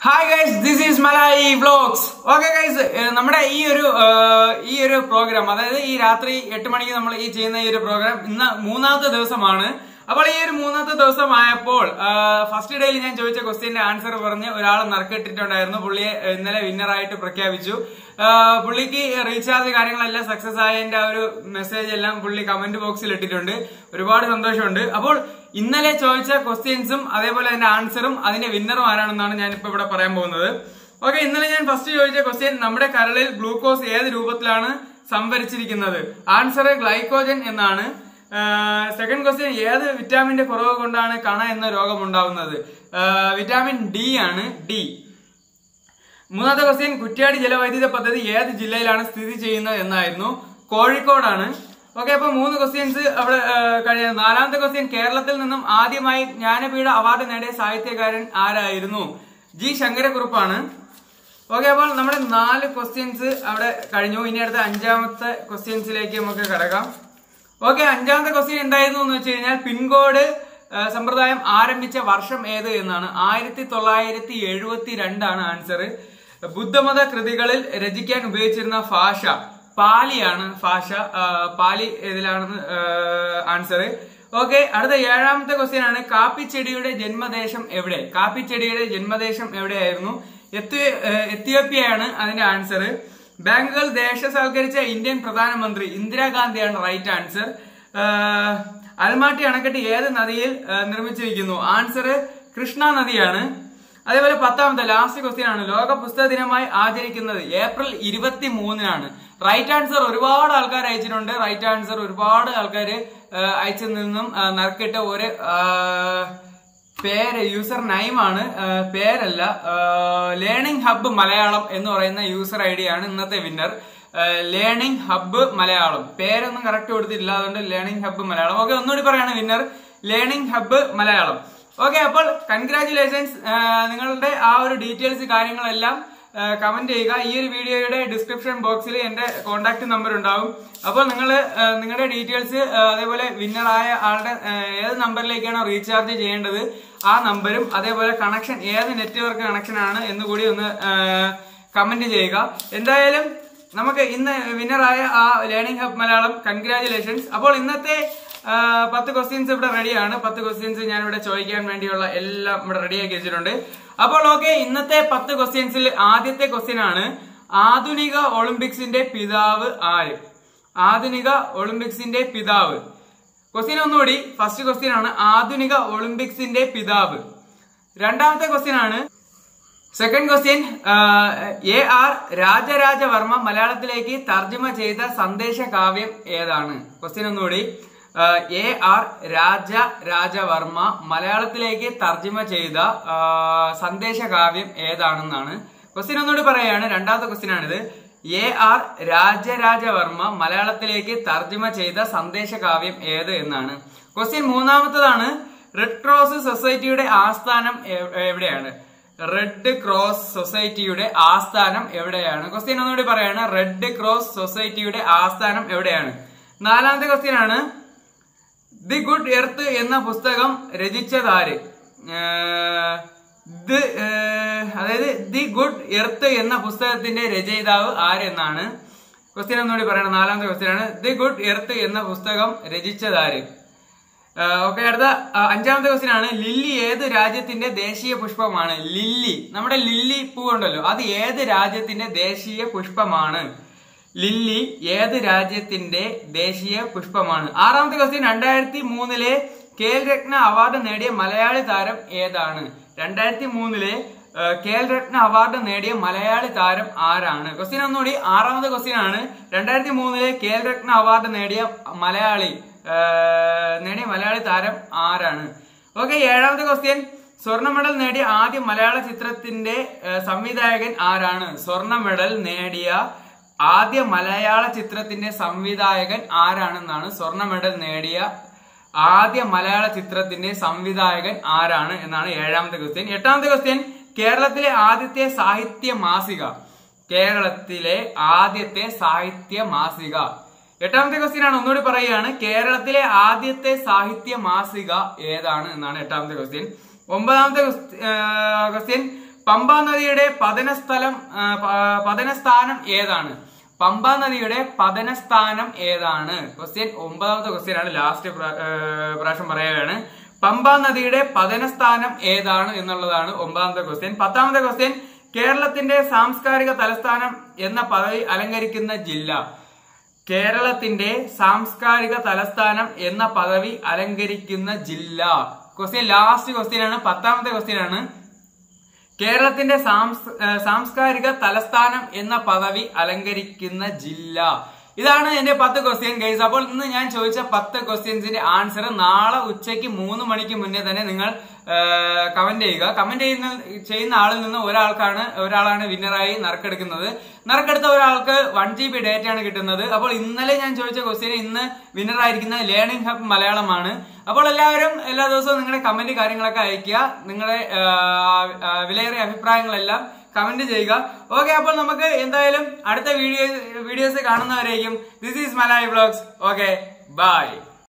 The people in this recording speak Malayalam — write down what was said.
hi guys this is Malai vlogs okay guys നമ്മുടെ ഈ ഒരു ഏഹ്, ഈ ഒരു പ്രോഗ്രാം അതായത് ഈ രാത്രി എട്ട് മണിക്ക് നമ്മൾ ഈ ചെയ്യുന്ന ഈ ഒരു പ്രോഗ്രാം ഇന്ന് മൂന്നാമത്തെ ദിവസമാണ് അപ്പോൾ ഈ ഒരു മൂന്നാമത്തെ ദിവസം ആയപ്പോൾ ഫസ്റ്റ് ഡേയിൽ ഞാൻ ചോദിച്ച ക്വസ്റ്റ്യന്റെ ആൻസർ പറഞ്ഞ് ഒരാൾ നറുക്കിട്ടിട്ടുണ്ടായിരുന്നു പുള്ളിയെ ഇന്നലെ വിന്നറായിട്ട് പ്രഖ്യാപിച്ചു ഏഹ്, പുള്ളിക്ക് റീചാർജ് കാര്യങ്ങളെല്ലാം സക്സസ് ആയതിന്റെ ആ ഒരു മെസ്സേജ് എല്ലാം പുള്ളി കമന്റ് ബോക്സിൽ ഇട്ടിട്ടുണ്ട് ഒരുപാട് സന്തോഷമുണ്ട് അപ്പോൾ ഇന്നലെ ചോദിച്ച ക്വസ്റ്റ്യൻസും അതേപോലെ അതിന്റെ ആൻസറും അതിന്റെ വിന്നറും ആരാണെന്നാണ് ഞാൻ ഇപ്പൊ ഇവിടെ പറയാൻ പോകുന്നത് ഓക്കെ ഇന്നലെ ഞാൻ ഫസ്റ്റ് ചോദിച്ച ക്വസ്റ്റ്യൻ നമ്മുടെ കരളിൽ ഗ്ലൂക്കോസ് ഏത് രൂപത്തിലാണ് സംഭരിച്ചിരിക്കുന്നത് ആൻസർ ഗ്ലൈക്കോജൻ എന്നാണ് സെക്കൻഡ് ക്വസ്റ്റ്യൻ ഏത് വിറ്റാമിന്റെ കുറവ് കൊണ്ടാണ് കണ എന്ന രോഗം ഉണ്ടാവുന്നത് വിറ്റാമിൻ ഡി ആണ് ഡി മൂന്നാമത്തെ ക്വസ്റ്റ്യൻ കുറ്റ്യാടി ജലവൈദ്യുത പദ്ധതി ഏത് ജില്ലയിലാണ് സ്ഥിതി ചെയ്യുന്നത് എന്നായിരുന്നു കോഴിക്കോടാണ് ഓക്കെ അപ്പൊ മൂന്ന് ക്വസ്റ്റ്യൻസ് അവിടെ കഴിയുന്നു നാലാമത്തെ ക്വസ്റ്റ്യൻ കേരളത്തിൽ നിന്നും ആദ്യമായി ജ്ഞാനപീഠ അവാർഡ് നേടിയ സാഹിത്യകാരൻ ആരായിരുന്നു ജി ശങ്കരക്കുറുപ്പാണ് ഓക്കെ അപ്പോൾ നമ്മുടെ നാല് ക്വസ്റ്റ്യൻസ് അവിടെ കഴിഞ്ഞു ഇനി അടുത്ത അഞ്ചാമത്തെ ക്വസ്റ്റ്യൻസിലേക്ക് നമുക്ക് കിടക്കാം ഓക്കെ അഞ്ചാമത്തെ ക്വസ്റ്റ്യൻ എന്തായിരുന്നു എന്ന് വെച്ച് കഴിഞ്ഞാൽ പിൻകോഡ് ആ, സമ്പ്രദായം ആരംഭിച്ച വർഷം ഏത് എന്നാണ് ആയിരത്തി തൊള്ളായിരത്തി എഴുപത്തി രണ്ടാണ് ആൻസർ ബുദ്ധമത കൃതികളിൽ രചിക്കാൻ ഉപയോഗിച്ചിരുന്ന ഭാഷ പാലിയാണ് ഭാഷ ആ, പാലി ഇതിലാണെന്ന് ആൻസർ ഓക്കെ അടുത്ത ഏഴാമത്തെ ക്വസ്റ്റ്യൻ ആണ് കാപ്പിച്ചെടിയുടെ ജന്മദേശം എവിടെ കാപ്പിച്ചെടിയുടെ ജന്മദേശം എവിടെയായിരുന്നു എത്തി- ഏ, എത്യോപ്യയാണ് അതിന്റെ ആൻസർ ബാങ്കുകൾ ദേശസാൽക്കരിച്ച ഇന്ത്യൻ പ്രധാനമന്ത്രി ഇന്ദിരാഗാന്ധിയാണ് റൈറ്റ് ആൻസർ അൽമാട്ടി അണക്കെട്ട് ഏത് നദിയിൽ ആ, നിർമ്മിച്ചിരിക്കുന്നു ആൻസർ കൃഷ്ണ നദിയാണ് അതേപോലെ പത്താമത്തെ ലാസ്റ്റ് ക്വസ്റ്റ്യൻ ആണ് ലോക പുസ്തക ദിനമായി ആചരിക്കുന്നത് ഏപ്രിൽ ഇരുപത്തി മൂന്നിനാണ് റൈറ്റ് ആൻസർ ഒരുപാട് ആൾക്കാർ അയച്ചിട്ടുണ്ട് റൈറ്റ് ആൻസർ ഒരുപാട് ആൾക്കാർ അയച്ചു നിന്നും ആ, നറുക്കിട്ട് ഒരു ആ, പേര് യൂസർ നൈമാണ് പേരല്ല ലേണിംഗ് ഹബ്ബ് മലയാളം എന്ന് പറയുന്ന യൂസർ ഐ ഡി ആണ് ഇന്നത്തെ വിന്നർ ലേണിംഗ് ഹബ്ബ് മലയാളം പേരൊന്നും കറക്റ്റ് കൊടുത്തിട്ടില്ല അതുകൊണ്ട് ലേണിംഗ് ഹബ്ബ് മലയാളം ഓക്കെ ഒന്നുകൂടി പറയാണ് winner learning hub Malayalam okay അപ്പോൾ കൺഗ്രാറ്റുലേഷൻസ് നിങ്ങളുടെ ആ ഒരു ഡീറ്റെയിൽസ് കാര്യങ്ങളെല്ലാം കമന്റ് ചെയ്യുക ഈ ഒരു വീഡിയോയുടെ ഡിസ്ക്രിപ്ഷൻ ബോക്സിൽ എന്റെ കോൺടാക്ട് നമ്പർ ഉണ്ടാവും അപ്പോൾ നിങ്ങൾ നിങ്ങളുടെ ഡീറ്റെയിൽസ് അതേപോലെ വിന്നറായ ആളുടെ ആ, ഏത് നമ്പറിലേക്കാണോ റീചാർജ് ചെയ്യേണ്ടത് ആ നമ്പരും അതേപോലെ കണക്ഷൻ ഏത് നെറ്റ്വർക്ക് കണക്ഷൻ ആണ് എന്ന് കൂടി ഒന്ന് കമന്റ് ചെയ്യുക എന്തായാലും നമുക്ക് ഇന്ന് വിന്നറായ ആ ലേണിംഗ് ഹബ് മലയാളം കൺഗ്രാറ്റുലേഷൻസ് അപ്പോൾ ഇന്നത്തെ ആ, പത്ത് ക്വസ്റ്റ്യൻസ് ഇവിടെ റെഡിയാണ് പത്ത് ക്വസ്റ്റ്യൻസ് ഞാൻ ഇവിടെ ചോദിക്കാൻ വേണ്ടിയുള്ള എല്ലാം ഇവിടെ റെഡിയാക്കി വെച്ചിട്ടുണ്ട് അപ്പോൾ ഓക്കെ ഇന്നത്തെ പത്ത് ക്വസ്റ്റ്യൻസിൽ ആദ്യത്തെ ക്വസ്റ്റ്യൻ ആണ് ആധുനിക ഒളിമ്പിക്സിന്റെ പിതാവ് ആര് ആധുനിക ഒളിമ്പിക്സിന്റെ പിതാവ് ക്വസ്റ്റ്യൻ ഒന്നുകൂടി ഫസ്റ്റ് ക്വസ്റ്റ്യൻ ആണ് ആധുനിക ഒളിമ്പിക്സിന്റെ പിതാവ് രണ്ടാമത്തെ ക്വസ്റ്റ്യൻ ആണ് second question A R Rajarajavarma മലയാളത്തിലേക്ക് തർജ്ജമ ചെയ്ത സന്ദേശ കാവ്യം ഏതാണ് ക്വസ്റ്റ്യൻ ഒന്നുകൂടി എ ആർ രാജ രാജവർമ്മ മലയാളത്തിലേക്ക് തർജ്ജമ ചെയ്ത ആ, സന്ദേശ കാവ്യം ഏതാണെന്നാണ് ക്വസ്റ്റ്യൻ ഒന്നുകൂടി പറയാണ് രണ്ടാമത്തെ ക്വസ്റ്റ്യൻ ആണിത് എ ആർ രാജരാജവർമ്മ മലയാളത്തിലേക്ക് തർജ്ജമ ചെയ്ത സന്ദേശ കാവ്യം ഏത് എന്നാണ് ക്വസ്റ്റ്യൻ മൂന്നാമത്തതാണ് റെഡ് ക്രോസ് സൊസൈറ്റിയുടെ ആസ്ഥാനം എ- എവിടെയാണ് റെഡ് ക്രോസ് സൊസൈറ്റിയുടെ ആസ്ഥാനം എവിടെയാണ് ക്വസ്റ്റ്യൻ ഒന്നുകൂടി പറയാണ് റെഡ് ക്രോസ് സൊസൈറ്റിയുടെ ആസ്ഥാനം എവിടെയാണ് നാലാമത്തെ ക്വസ്റ്റ്യൻ ആണ് ദി ഗുഡ് എർത്ത് എന്ന പുസ്തകം രചിച്ചതാര് ഏഹ്, ദി ഏഹ്, അതായത് ദി ഗുഡ് എർത്ത് എന്ന പുസ്തകത്തിന്റെ രചയിതാവ് ആരെന്നാണ് ക്വസ്റ്റ്യൻ ഒന്നുകൂടി പറയണം നാലാമത്തെ ക്വസ്റ്റ്യൻ ആണ് ദി ഗുഡ് എർത്ത് എന്ന പുസ്തകം രചിച്ചതാര് ഓക്കെ അടുത്ത ആ, അഞ്ചാമത്തെ ക്വസ്റ്റ്യൻ ആണ് ലില്ലി ഏത് രാജ്യത്തിന്റെ ദേശീയ പുഷ്പമാണ് ലില്ലി നമ്മുടെ ലില്ലി പൂ ഉണ്ടല്ലോ അത് ഏത് രാജ്യത്തിന്റെ ദേശീയ പുഷ്പമാണ് ലില്ലി ഏത് രാജ്യത്തിന്റെ ദേശീയ പുഷ്പമാണ് ആറാമത്തെ ക്വസ്റ്റ്യൻ രണ്ടായിരത്തി മൂന്നിലെ കേൽ രത്ന അവാർഡ് നേടിയ മലയാളി താരം ഏതാണ് രണ്ടായിരത്തി മൂന്നിലെ കേൽ രത്ന അവാർഡ് നേടിയ മലയാളി താരം ആരാണ് ക്വസ്റ്റ്യൻ ഒന്നുകൂടി ആറാമത്തെ ക്വസ്റ്റ്യൻ ആണ് രണ്ടായിരത്തി മൂന്നിലെ കേൽ രത്ന അവാർഡ് നേടിയ മലയാളി ആ, നേടിയ മലയാളി താരം ആരാണ് ഓക്കെ ഏഴാമത്തെ ക്വസ്റ്റ്യൻ സ്വർണ്ണ മെഡൽ നേടിയ ആദ്യ മലയാള ചിത്രത്തിന്റെ ആ, സംവിധായകൻ ആരാണ് സ്വർണ്ണ മെഡൽ നേടിയ ആദ്യ മലയാള ചിത്രത്തിന്റെ സംവിധായകൻ ആരാണെന്നാണ് സ്വർണ്ണ മെഡൽ നേടിയ ആദ്യ മലയാള ചിത്രത്തിന്റെ സംവിധായകൻ ആരാണ് എന്നാണ് ഏഴാമത്തെ ക്വസ്റ്റ്യൻ എട്ടാമത്തെ ക്വസ്റ്റ്യൻ കേരളത്തിലെ ആദ്യത്തെ സാഹിത്യ മാസിക കേരളത്തിലെ ആദ്യത്തെ സാഹിത്യ മാസിക എട്ടാമത്തെ ക്വസ്റ്റ്യൻ ആണ് ഒന്നുകൂടി പറയുകയാണ് കേരളത്തിലെ ആദ്യത്തെ സാഹിത്യ മാസിക ഏതാണ് എന്നാണ് എട്ടാമത്തെ ക്വസ്റ്റ്യൻ ഒമ്പതാമത്തെ ക്വസ്റ്റ്യൻ പമ്പാ നദിയുടെ പതനസ്ഥലം ആ, പ- പതനസ്ഥാനം ഏതാണ് പമ്പാ നദിയുടെ പതനസ്ഥാനം ഏതാണ് ക്വസ്റ്റ്യൻ ഒമ്പതാമത്തെ ക്വസ്റ്റ്യൻ ആണ് ലാസ്റ്റ് പ്രാവശ്യം പറയുകയാണ് പമ്പാ നദിയുടെ പതനസ്ഥാനം ഏതാണ് എന്നുള്ളതാണ് ഒമ്പതാമത്തെ ക്വസ്റ്റ്യൻ പത്താമത്തെ ക്വസ്റ്റ്യൻ കേരളത്തിന്റെ സാംസ്കാരിക തലസ്ഥാനം എന്ന പദവി അലങ്കരിക്കുന്ന ജില്ല കേരളത്തിന്റെ സാംസ്കാരിക തലസ്ഥാനം എന്ന പദവി അലങ്കരിക്കുന്ന ജില്ല ക്വസ്റ്റ്യൻ ലാസ്റ്റ് ക്വസ്റ്റ്യൻ ആണ് പത്താമത്തെ ക്വസ്റ്റ്യൻ ആണ് കേരളത്തിന്റെ സാംസ് ഏഹ് സാംസ്കാരിക തലസ്ഥാനം എന്ന പദവി അലങ്കരിക്കുന്ന ജില്ല ഇതാണ് എന്റെ പത്ത് ക്വസ്റ്റ്യൻ ഗൈസ് അപ്പോൾ ഇന്ന് ഞാൻ ചോദിച്ച പത്ത് ക്വസ്റ്റ്യൻസിന്റെ ആൻസർ നാളെ ഉച്ചയ്ക്ക് മൂന്ന് മണിക്ക് മുന്നേ തന്നെ നിങ്ങൾ കമന്റ് ചെയ്യുക കമന്റ് ചെയ്യുന്ന ചെയ്യുന്ന ആളിൽ നിന്ന് ഒരാൾക്കാണ് ഒരാളാണ് വിന്നറായി നറുക്കെടുക്കുന്നത് നറുക്കെടുത്ത ഒരാൾക്ക് വൺ ജി ബി ഡേറ്റ ആണ് കിട്ടുന്നത് അപ്പോൾ ഇന്നലെ ഞാൻ ചോദിച്ച ക്വസ്റ്റ്യന് ഇന്ന് വിന്നർ ആയിരിക്കുന്ന ലേണിംഗ് ഹബ് മലയാളമാണ് അപ്പോൾ എല്ലാവരും എല്ലാ ദിവസവും നിങ്ങളുടെ കമന്റ് കാര്യങ്ങളൊക്കെ അയക്കുക നിങ്ങളുടെ ആ, ആ, വിലയേറിയ അഭിപ്രായങ്ങളെല്ലാം കമന്റ് ചെയ്യുക ഓക്കെ അപ്പോൾ നമുക്ക് എന്തായാലും അടുത്ത വീഡിയോ വീഡിയോസ് കാണുന്നവരേക്കും this is Malayi vlogs okay by